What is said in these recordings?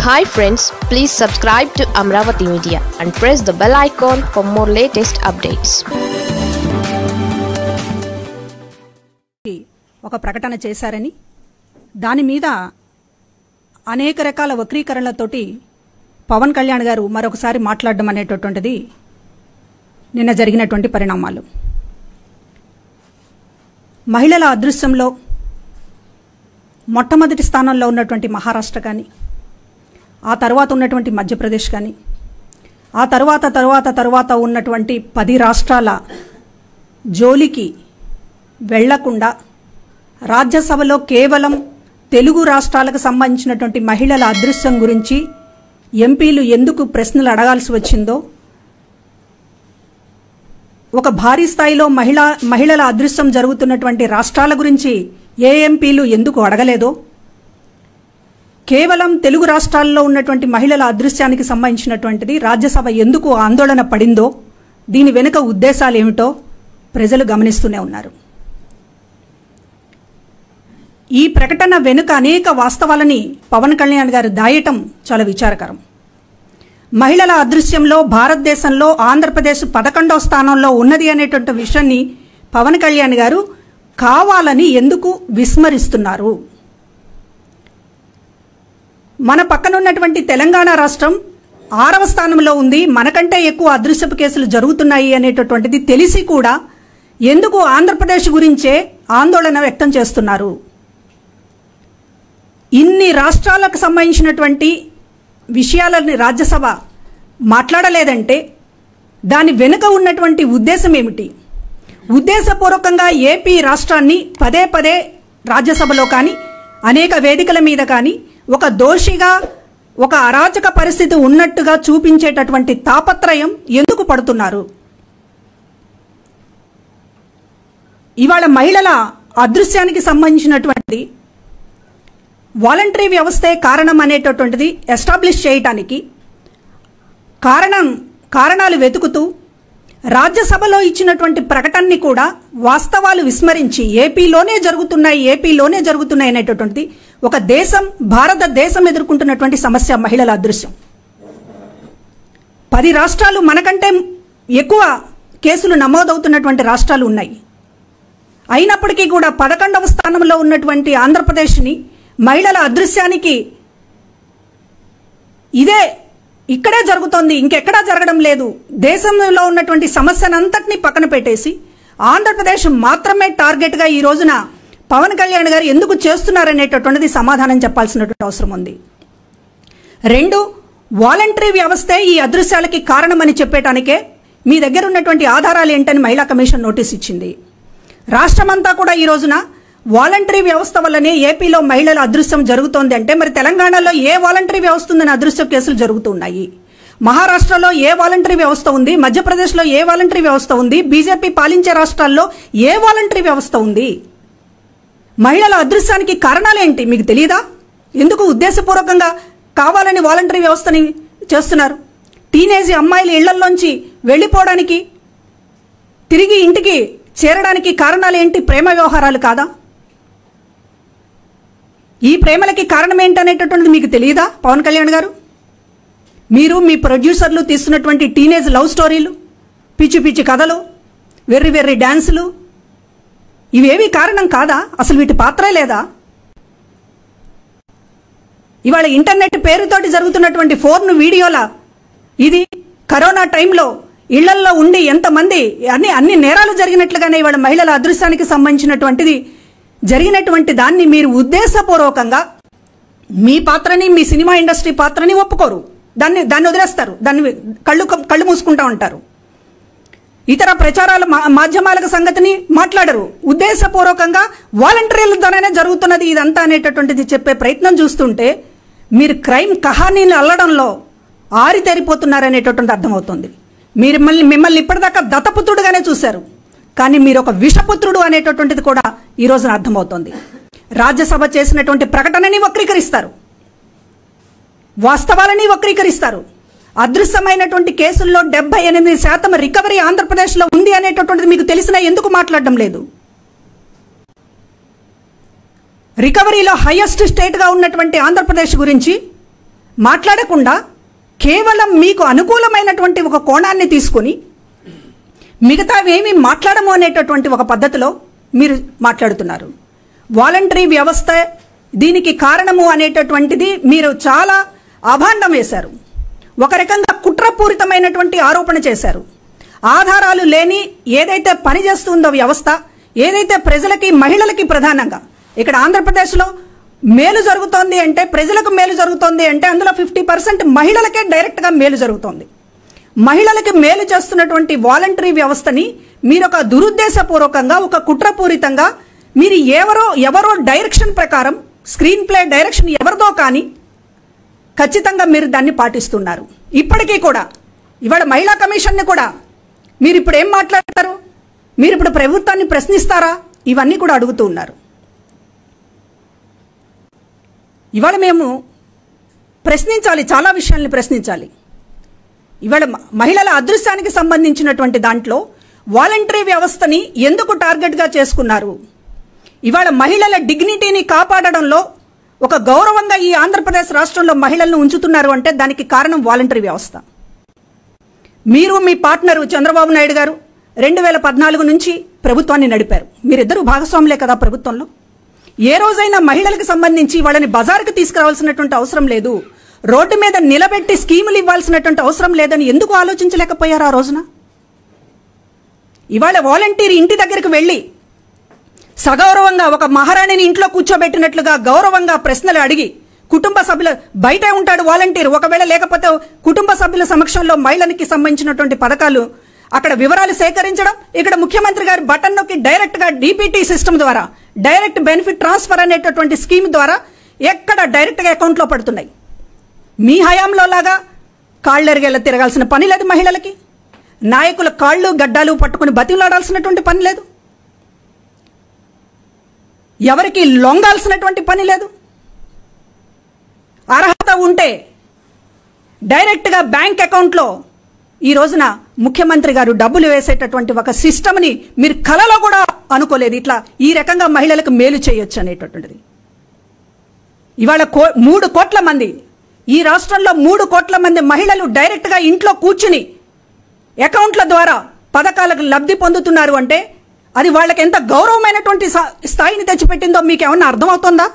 hi friends please subscribe to Amaravati media and press the bell icon for more latest updates ఒక ప్రకటన చేశారని దాని మీద అనేక రకాల వక్రీకరణలతోటి పవన్ కళ్యాణ్ గారు మరొకసారి మాట్లాడడం అనేటటువంటిది నిన్న జరిగినటువంటి పరిణామాలు మహిళల అదృశ్యంలో మొట్టమొదటి స్థానంలో ఉన్నటువంటి మహారాష్ట్ర కానీ ఆ తర్వాత ఉన్నటువంటి మధ్యప్రదేశ్ కానీ ఆ తర్వాత తర్వాత తర్వాత ఉన్నటువంటి పది రాష్ట్రాల జోలికి వెళ్లకుండా రాజ్యసభలో కేవలం తెలుగు రాష్ట్రాలకు సంబంధించినటువంటి మహిళల అదృశ్యం గురించి ఎంపీలు ఎందుకు ప్రశ్నలు అడగాల్సి వచ్చిందో ఒక భారీ స్థాయిలో మహిళా మహిళల అదృశ్యం జరుగుతున్నటువంటి రాష్ట్రాల గురించి ఏ ఎంపీలు ఎందుకు అడగలేదో కేవలం తెలుగు రాష్ట్రాల్లో ఉన్నటువంటి మహిళల అదృశ్యానికి సంబంధించినటువంటిది రాజ్యసభ ఎందుకు ఆందోళన పడిందో దీని వెనుక ఉద్దేశాలు ఏమిటో ప్రజలు గమనిస్తూనే ఉన్నారు ఈ ప్రకటన వెనుక అనేక వాస్తవాలని పవన్ కళ్యాణ్ గారు దాయటం చాలా విచారకరం మహిళల అదృశ్యంలో భారతదేశంలో ఆంధ్రప్రదేశ్ పదకొండవ స్థానంలో ఉన్నది అనేటువంటి విషయాన్ని పవన్ కళ్యాణ్ గారు కావాలని ఎందుకు విస్మరిస్తున్నారు మన పక్కన ఉన్నటువంటి తెలంగాణ రాష్ట్రం ఆరవ స్థానంలో ఉంది మనకంటే ఎక్కువ అదృశ్యపు కేసులు జరుగుతున్నాయి అనేటటువంటిది తెలిసి కూడా ఎందుకు ఆంధ్రప్రదేశ్ గురించే ఆందోళన వ్యక్తం చేస్తున్నారు ఇన్ని రాష్ట్రాలకు సంబంధించినటువంటి విషయాలని రాజ్యసభ మాట్లాడలేదంటే దాని వెనుక ఉన్నటువంటి ఉద్దేశం ఏమిటి ఉద్దేశపూర్వకంగా ఏపీ రాష్ట్రాన్ని పదే పదే రాజ్యసభలో కానీ అనేక వేదికల మీద కానీ ఒక దోషిగా ఒక అరాచక పరిస్థితి ఉన్నట్టుగా చూపించేటటువంటి తాపత్రయం ఎందుకు పడుతున్నారు ఇవాళ మహిళల అదృశ్యానికి సంబంధించినటువంటి వాలంటరీ వ్యవస్థే కారణం అనేటటువంటిది ఎస్టాబ్లిష్ చేయటానికి కారణం కారణాలు వెతుకుతూ రాజ్యసభలో ఇచ్చినటువంటి ప్రకటనని కూడా వాస్తవాలు విస్మరించి ఏపీలోనే జరుగుతున్నాయి ఏపీలోనే జరుగుతున్నాయి అనేటటువంటిది ఒక దేశం భారతదేశం ఎదుర్కొంటున్నటువంటి సమస్య మహిళల అదృశ్యం పది రాష్ట్రాలు మనకంటే ఎక్కువ కేసులు నమోదవుతున్నటువంటి రాష్ట్రాలు ఉన్నాయి అయినప్పటికీ కూడా పదకొండవ స్థానంలో ఉన్నటువంటి ఆంధ్రప్రదేశ్ని మహిళల అదృశ్యానికి ఇదే ఇక్కడే జరుగుతోంది ఇంకెక్కడా జరగడం లేదు దేశంలో ఉన్నటువంటి సమస్యనంతటినీ పక్కన పెట్టేసి ఆంధ్రప్రదేశ్ మాత్రమే టార్గెట్గా ఈ రోజున పవన్ కళ్యాణ్ గారు ఎందుకు చేస్తున్నారనేటటువంటిది సమాధానం చెప్పాల్సినటువంటి అవసరం ఉంది రెండు వాలంటరీ వ్యవస్థే ఈ అదృశ్యాలకి కారణమని చెప్పేటానికే మీ దగ్గర ఉన్నటువంటి ఆధారాలు ఏంటని మహిళా కమిషన్ నోటీస్ ఇచ్చింది రాష్ట్రమంతా కూడా ఈ రోజున వాలంటరీ వ్యవస్థ వల్లనే ఏపీలో మహిళల అదృశ్యం జరుగుతోంది అంటే మరి తెలంగాణలో ఏ వాలంటరీ వ్యవస్థ ఉందని అదృశ్య కేసులు జరుగుతున్నాయి మహారాష్ట్రలో ఏ వాలంటరీ వ్యవస్థ ఉంది మధ్యప్రదేశ్లో ఏ వాలంటరీ వ్యవస్థ ఉంది బీజేపీ పాలించే రాష్ట్రాల్లో ఏ వాలంటరీ వ్యవస్థ ఉంది మహిళల అదృశ్యానికి కారణాలేంటి మీకు తెలియదా ఎందుకు ఉద్దేశపూర్వకంగా కావాలని వాలంటరీ వ్యవస్థని చేస్తున్నారు టీనేజ్ అమ్మాయిలు ఇళ్లలోంచి వెళ్ళిపోవడానికి తిరిగి ఇంటికి చేరడానికి కారణాలు ఏంటి ప్రేమ వ్యవహారాలు కాదా ఈ ప్రేమలకి కారణం ఏంటనేటటువంటిది మీకు తెలియదా పవన్ కళ్యాణ్ గారు మీరు మీ ప్రొడ్యూసర్లు తీస్తున్నటువంటి టీనేజ్ లవ్ స్టోరీలు పిచ్చి పిచ్చి కథలు వెర్రి వెర్రి డ్యాన్సులు ఇవేవి కారణం కాదా అసలు వీటి పాత్రే లేదా ఇవాళ ఇంటర్నెట్ పేరుతోటి జరుగుతున్నటువంటి ఫోన్ వీడియోల ఇది కరోనా టైంలో ఇళ్లల్లో ఉండి ఎంతమంది అన్ని అన్ని నేరాలు జరిగినట్లుగానే ఇవాళ మహిళల అదృశ్యానికి సంబంధించినటువంటిది జరిగినటువంటి దాన్ని మీరు ఉద్దేశపూర్వకంగా మీ పాత్రని మీ సినిమా ఇండస్ట్రీ పాత్రని ఒప్పుకోరు దాన్ని దాన్ని వదిలేస్తారు దాన్ని కళ్ళు కళ్ళు మూసుకుంటా ఉంటారు ఇతర ప్రచారాల మా- మాధ్యమాల సంగతిని మాట్లాడరు ఉద్దేశపూర్వకంగా వాలంటీర్ల ద్వారానే జరుగుతున్నది ఇదంతా అనేటటువంటిది చెప్పే ప్రయత్నం చూస్తుంటే మీరు క్రైమ్ కహానీలు అల్లడంలో ఆరితేరిపోతున్నారనేటటువంటి అర్థమవుతుంది మీరు మిమ్మల్ని మిమ్మల్ని ఇప్పటిదాకా దత్తపుత్రుడుగానే చూశారు కానీ మీరు ఒక విషపుత్రుడు అనేటటువంటిది కూడా ఈ రోజున అర్థమవుతోంది రాజ్యసభ చేసినటువంటి ప్రకటనని వక్రీకరిస్తారు వాస్తవాలని వక్రీకరిస్తారు అదృశ్యమైనటువంటి కేసుల్లో డెబ్బై ఎనిమిది శాతం రికవరీ ఆంధ్రప్రదేశ్లో ఉంది అనేటటువంటిది మీకు తెలిసినా ఎందుకు మాట్లాడడం లేదు రికవరీలో హైయెస్ట్ స్టేట్గా ఉన్నటువంటి ఆంధ్రప్రదేశ్ గురించి మాట్లాడకుండా కేవలం మీకు అనుకూలమైనటువంటి ఒక కోణాన్ని తీసుకొని మిగతావేమీ మాట్లాడము అనేటటువంటి ఒక పద్ధతిలో మీరు మాట్లాడుతున్నారు వాలంటరీ వ్యవస్థ దీనికి కారణము అనేటటువంటిది మీరు చాలా అభాండం వేశారు ఒక రకంగా కుట్రపూరితమైనటువంటి ఆరోపణ చేశారు ఆధారాలు లేని ఏదైతే పనిచేస్తుందో వ్యవస్థ ఏదైతే ప్రజలకి మహిళలకి ప్రధానంగా ఇక్కడ ఆంధ్రప్రదేశ్లో మేలు జరుగుతోంది అంటే ప్రజలకు మేలు జరుగుతోంది అంటే అందులో ఫిఫ్టీ పర్సెంట్ మహిళలకే డైరెక్ట్గా మేలు జరుగుతోంది మహిళలకి మేలు చేస్తున్నటువంటి వాలంటరీ వ్యవస్థని మీరు ఒక దురుద్దేశపూర్వకంగా ఒక కుట్రపూరితంగా మీరు ఎవరో ఎవరో డైరెక్షన్ ప్రకారం స్క్రీన్ ప్లే డైరెక్షన్ ఎవరిదో కానీ ఖచ్చితంగా మీరు దాన్ని పాటిస్తున్నారు ఇప్పటికీ కూడా ఇవాళ మహిళా కమిషన్ని కూడా మీరు ఇప్పుడు ఏం మాట్లాడతారు మీరు ఇప్పుడు ప్రభుత్వాన్ని ప్రశ్నిస్తారా ఇవన్నీ కూడా అడుగుతూ ఉన్నారు ఇవాళ మేము ప్రశ్నించాలి చాలా విషయాల్ని ప్రశ్నించాలి ఇవాళ మ- మహిళల అదృశ్యానికి సంబంధించినటువంటి దాంట్లో వాలంటరీ వ్యవస్థని ఎందుకు టార్గెట్గా చేసుకున్నారు ఇవాళ మహిళల డిగ్నిటీని కాపాడడంలో ఒక గౌరవంగా ఈ ఆంధ్రప్రదేశ్ రాష్ట్రంలో మహిళలను ఉంచుతున్నారు అంటే దానికి కారణం వాలంటరీ వ్యవస్థ మీరు మీ పార్ట్నరు చంద్రబాబు నాయుడు గారు రెండు వేల పద్నాలుగు నుంచి ప్రభుత్వాన్ని నడిపారు మీరిద్దరూ భాగస్వాములే కదా ప్రభుత్వంలో ఏ రోజైనా మహిళలకు సంబంధించి వాళ్ళని బజార్కి తీసుకురావాల్సినటువంటి అవసరం లేదు రోడ్డు మీద నిలబెట్టి స్కీములు ఇవ్వాల్సినటువంటి అవసరం లేదని ఎందుకు ఆలోచించలేకపోయారు ఆ రోజున ఇవాళ వాలంటీర్ ఇంటి దగ్గరికి వెళ్ళి సగౌరవంగా ఒక మహారాణిని ఇంట్లో కూర్చోబెట్టినట్లుగా గౌరవంగా ప్రశ్నలు అడిగి కుటుంబ సభ్యుల బయటే ఉంటాడు వాలంటీర్ ఒకవేళ లేకపోతే కుటుంబ సభ్యుల సమక్షంలో మహిళనికి సంబంధించినటువంటి పథకాలు అక్కడ వివరాలు సేకరించడం ఇక్కడ ముఖ్యమంత్రి గారి బటన్ నొక్కి డైరెక్ట్ గా డిపిటి సిస్టమ్ ద్వారా డైరెక్ట్ బెనిఫిట్ ట్రాన్స్ఫర్ అనేటటువంటి స్కీమ్ ద్వారా ఎక్కడ డైరెక్ట్ గా అకౌంట్ లో పడుతున్నాయి మీ హయాంలో లాగా కాళ్ళెరిగేలా తిరగాల్సిన పని లేదు మహిళలకి నాయకుల కాళ్ళు గడ్డాలు పట్టుకుని బతిలాడాల్సినటువంటి పని లేదు ఎవరికి లొంగాల్సినటువంటి పని లేదు అర్హత ఉంటే డైరెక్ట్గా బ్యాంక్ అకౌంట్లో ఈ రోజున ముఖ్యమంత్రి గారు డబ్బులు వేసేటటువంటి ఒక సిస్టమ్ని మీరు కలలో కూడా అనుకోలేదు ఇట్లా ఈ రకంగా మహిళలకు మేలు చేయొచ్చు అనేటటువంటిది ఇవాళ కో మూడు కోట్ల మంది ఈ రాష్ట్రంలో మూడు కోట్ల మంది మహిళలు డైరెక్ట్గా ఇంట్లో కూర్చుని అకౌంట్ల ద్వారా పథకాలకు లబ్ధి పొందుతున్నారు అంటే అది వాళ్ళకి ఎంత గౌరవమైనటువంటి సా- స్థాయిని తెచ్చిపెట్టిందో మీకు ఏమన్నా అర్థమవుతుందా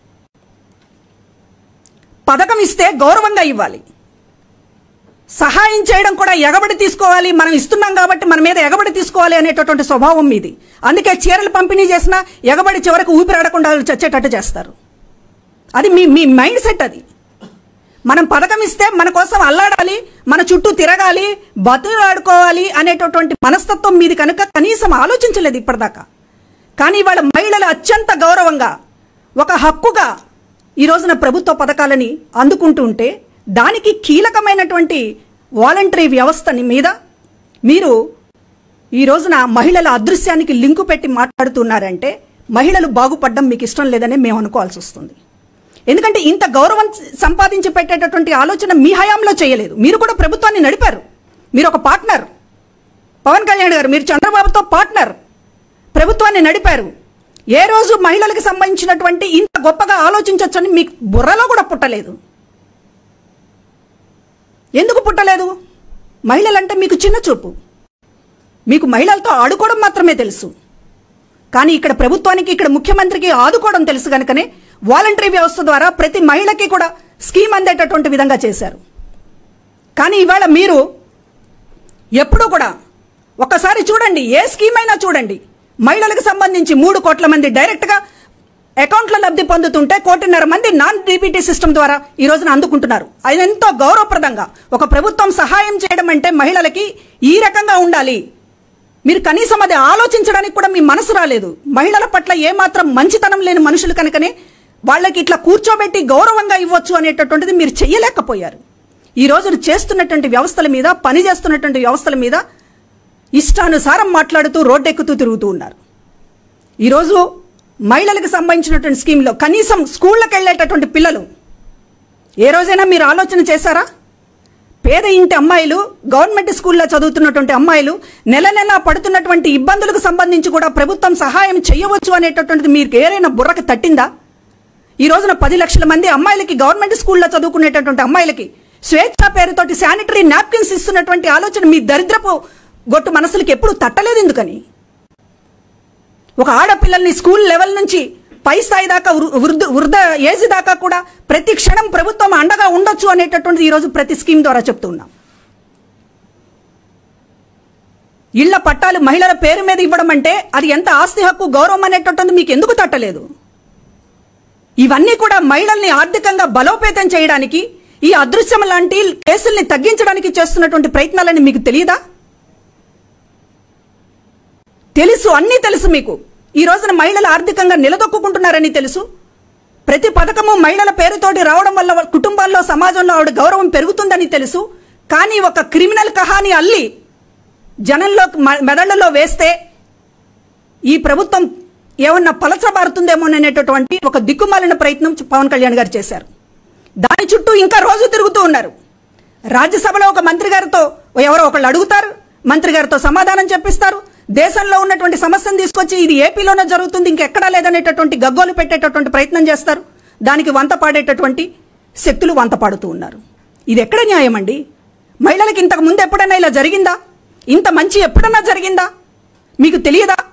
పథకం ఇస్తే గౌరవంగా ఇవ్వాలి సహాయం చేయడం కూడా ఎగబడి తీసుకోవాలి మనం ఇస్తున్నాం కాబట్టి మన మీద ఎగబడి తీసుకోవాలి అనేటటువంటి స్వభావం మీది అందుకే చీరలు పంపిణీ చేసినా ఎగబడి చివరకు ఊపిరాడకుండా చచ్చేటట్టు చేస్తారు అది మీ మీ మైండ్ సెట్ అది మనం పథకం ఇస్తే మన కోసం అల్లాడాలి మన చుట్టూ తిరగాలి బతులాడుకోవాలి అనేటటువంటి మనస్తత్వం మీది కనుక కనీసం ఆలోచించలేదు ఇప్పటిదాకా కానీ ఇవాళ మహిళలు అత్యంత గౌరవంగా ఒక హక్కుగా ఈ రోజున ప్రభుత్వ పథకాలని అందుకుంటూ ఉంటే దానికి కీలకమైనటువంటి వాలంటరీ వ్యవస్థని మీద మీరు ఈ రోజున మహిళల అదృశ్యానికి లింకు పెట్టి మాట్లాడుతున్నారంటే మహిళలు బాగుపడడం మీకు ఇష్టం లేదని మేము అనుకోవాల్సి వస్తుంది ఎందుకంటే ఇంత గౌరవం సంపాదించి పెట్టేటటువంటి ఆలోచన మీ హయాంలో చేయలేదు మీరు కూడా ప్రభుత్వాన్ని నడిపారు మీరు ఒక పార్ట్నర్ పవన్ కళ్యాణ్ గారు మీరు చంద్రబాబుతో పార్ట్నర్ ప్రభుత్వాన్ని నడిపారు ఏ రోజు మహిళలకు సంబంధించినటువంటి ఇంత గొప్పగా ఆలోచించవచ్చని మీకు బుర్రలో కూడా పుట్టలేదు ఎందుకు పుట్టలేదు మహిళలంటే మీకు చిన్న చూపు మీకు మహిళలతో ఆడుకోవడం మాత్రమే తెలుసు కానీ ఇక్కడ ప్రభుత్వానికి ఇక్కడ ముఖ్యమంత్రికి ఆదుకోవడం తెలుసు కనుకనే వాలంటరీ వ్యవస్థ ద్వారా ప్రతి మహిళకి కూడా స్కీమ్ అందేటటువంటి విధంగా చేశారు కానీ ఇవాళ మీరు ఎప్పుడూ కూడా ఒక్కసారి చూడండి ఏ స్కీమ్ అయినా చూడండి మహిళలకు సంబంధించి మూడు కోట్ల మంది డైరెక్ట్గా అకౌంట్లో లబ్ధి పొందుతుంటే కోటిన్నర మంది నాన్ డీబీటీ సిస్టమ్ ద్వారా ఈ రోజున అందుకుంటున్నారు అది ఎంతో గౌరవప్రదంగా ఒక ప్రభుత్వం సహాయం చేయడం అంటే మహిళలకి ఈ రకంగా ఉండాలి మీరు కనీసం అది ఆలోచించడానికి కూడా మీ మనసు రాలేదు మహిళల పట్ల ఏమాత్రం మంచితనం లేని మనుషులు కనుకనే వాళ్ళకి ఇట్లా కూర్చోబెట్టి గౌరవంగా ఇవ్వచ్చు అనేటటువంటిది మీరు చెయ్యలేకపోయారు ఈ రోజు చేస్తున్నటువంటి వ్యవస్థల మీద పని చేస్తున్నటువంటి వ్యవస్థల మీద ఇష్టానుసారం మాట్లాడుతూ రోడ్డెక్కుతూ తిరుగుతూ ఉన్నారు ఈరోజు మహిళలకు సంబంధించినటువంటి స్కీమ్లో కనీసం స్కూళ్ళకి వెళ్ళేటటువంటి పిల్లలు ఏ రోజైనా మీరు ఆలోచన చేశారా పేద ఇంటి అమ్మాయిలు గవర్నమెంట్ స్కూల్లో చదువుతున్నటువంటి అమ్మాయిలు నెల నెల పడుతున్నటువంటి ఇబ్బందులకు సంబంధించి కూడా ప్రభుత్వం సహాయం చేయవచ్చు అనేటటువంటిది మీకు ఏదైనా బుర్రకు తట్టిందా ఈ రోజున పది లక్షల మంది అమ్మాయిలకి గవర్నమెంట్ స్కూల్లో చదువుకునేటటువంటి అమ్మాయిలకి స్వేచ్ఛ పేరుతోటి శానిటరీ నాప్కిన్స్ ఇస్తున్నటువంటి ఆలోచన మీ దరిద్రపు గొట్టు మనసులకి ఎప్పుడు తట్టలేదు ఎందుకని ఒక ఆడపిల్లల్ని స్కూల్ లెవెల్ నుంచి పై స్థాయి దాకా వృ- వృద్ధ వృద్ధ ఏజ్ దాకా కూడా ప్రతి క్షణం ప్రభుత్వం అండగా ఉండొచ్చు అనేటటువంటిది ఈరోజు ప్రతి స్కీమ్ ద్వారా చెప్తున్నాం ఇళ్ల పట్టాలు మహిళల పేరు మీద ఇవ్వడం అంటే అది ఎంత ఆస్తి హక్కు గౌరవం అనేటటువంటి మీకు ఎందుకు తట్టలేదు ఇవన్నీ కూడా మహిళల్ని ఆర్థికంగా బలోపేతం చేయడానికి ఈ అదృశ్యం లాంటి కేసుల్ని తగ్గించడానికి చేస్తున్నటువంటి ప్రయత్నాలని మీకు తెలియదా తెలుసు అన్నీ తెలుసు మీకు ఈ రోజున మహిళలు ఆర్థికంగా నిలదొక్కుంటున్నారని తెలుసు ప్రతి పథకము మహిళల పేరుతోటి రావడం వల్ల వాళ్ళ కుటుంబాల్లో సమాజంలో ఆవిడ గౌరవం పెరుగుతుందని తెలుసు కానీ ఒక క్రిమినల్ కహాని అల్లి జనంలో మ- మెదళ్లలో వేస్తే ఈ ప్రభుత్వం ఏమన్నా పలచబారుతుందేమో అనేటటువంటి ఒక దిక్కుమాలిన ప్రయత్నం పవన్ కళ్యాణ్ గారు చేశారు దాని చుట్టూ ఇంకా రోజు తిరుగుతూ ఉన్నారు రాజ్యసభలో ఒక మంత్రి గారితో ఎవరో ఒకళ్ళు అడుగుతారు మంత్రి గారితో సమాధానం చెప్పిస్తారు దేశంలో ఉన్నటువంటి సమస్యను తీసుకొచ్చి ఇది ఏపీలోనే జరుగుతుంది ఇంకెక్కడా లేదనేటటువంటి గగ్గోలు పెట్టేటటువంటి ప్రయత్నం చేస్తారు దానికి వంత పాడేటటువంటి శక్తులు వంత పాడుతూ ఉన్నారు ఇది ఎక్కడ న్యాయం అండి మహిళలకు ఇంతకు ముందు ఎప్పుడైనా ఇలా జరిగిందా ఇంత మంచి ఎప్పుడన్నా జరిగిందా మీకు తెలియదా